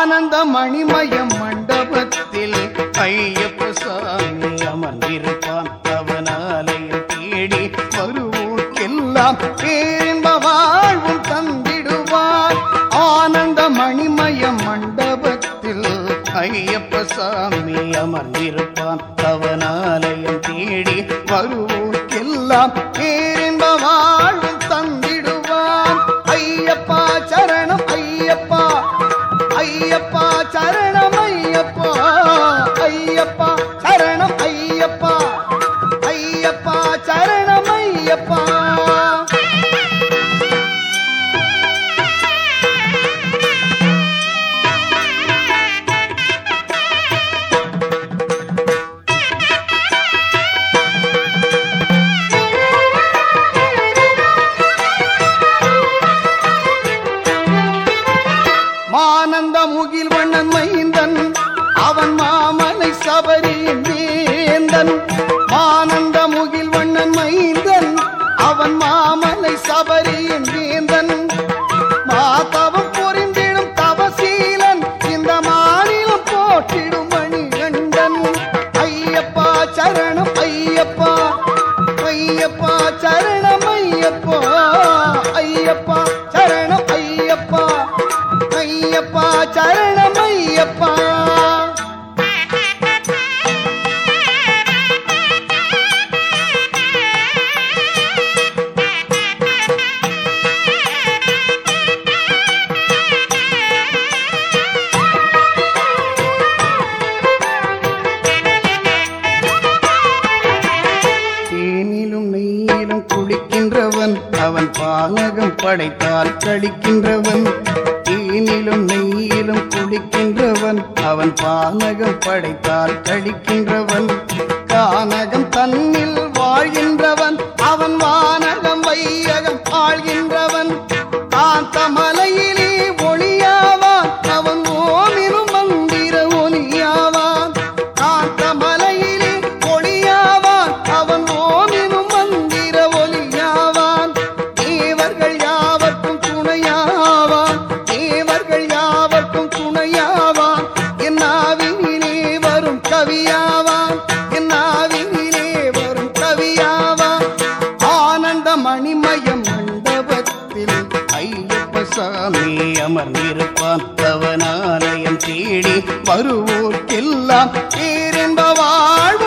ஆனந்த மணிமய மண்டபத்தில் ஐயப்ப சாமி அமர்ந்திருப்பான் அவன் ஆலயம் தேடி வருவோர்க்கெல்லாம் பேரின்ப வாழ்வும் தந்திடுவார் ஆனந்த மணிமய மண்டபத்தில் ஐயப்ப சாமி அமர்ந்திருப்பான் அவன் ஆலயம் தேடி வருவோர்க்கெல்லாம் பேரின்ப வாழ்வும் தந்திடுவான் ஐயப்பா சரணம் ஐயப்பா ஐயப்பா சரணம் ஐயப்பா ஐயப்பா சரணம் ஐயப்பா ஐயப்பா சரணம் ஐயப்பா மானந்த முகில் வண்ணன் மைந்தன் அவன் மாமலை சபரியின் வேந்தன் மானந்த முகில் வண்ணன் மைந்தன் அவன் மாமலை சபரியின் வேந்தன் மாதவம் புரிந்திடும் தவசீலன் இந்த மாநிலம் போட்டிடும் மணிகண்டன் ஐயப்பா சரணம் ஐயப்பா ஐயப்பா சரணம் ஐயப்பா ஐயப்பா சரணம் ஐயப்பா ஐயப்பா சரணம் ஐயப்பா தேனிலும் நெய்யிலும் குளிக்கின்றவன் அவன் பானகம் படைத்தால் கழிக்கின்றவன் தேனிலும் நெய்யிலும் குளிக்கின்றவன் அவன் பானகம் படைத்தால் கழிக்கின்றவன் கானகம் தன்னில் வாழ்கின்றவன் அவன் வானகம் வையகம் ஆழ்கின்றவன் காந்தமலையிலே ஒளியாவான் அவன் ஓமினும் மந்திர ஒலியாவான் காந்தமலையிலே ஒளியாவான் அவன் ஓமினும் மந்திர ஒலியாவான் தேவர்கள் யாவர்க்கும் துணையாவான் தேவர்கள் யாவர்க்கும் துணையாவான் என் நாவினிலே வரும் கவியாவான் என் நாவினிலே வரும் கவியாவான் ஆனந்த மணிமயம் மண்டபத்தில் ஐயப்ப சாமி அமர்ந்திருப்பான் அவன் ஆலயம் தேடி வருவோர்க்கெல்லாம் பேரென்ப வாழ்வு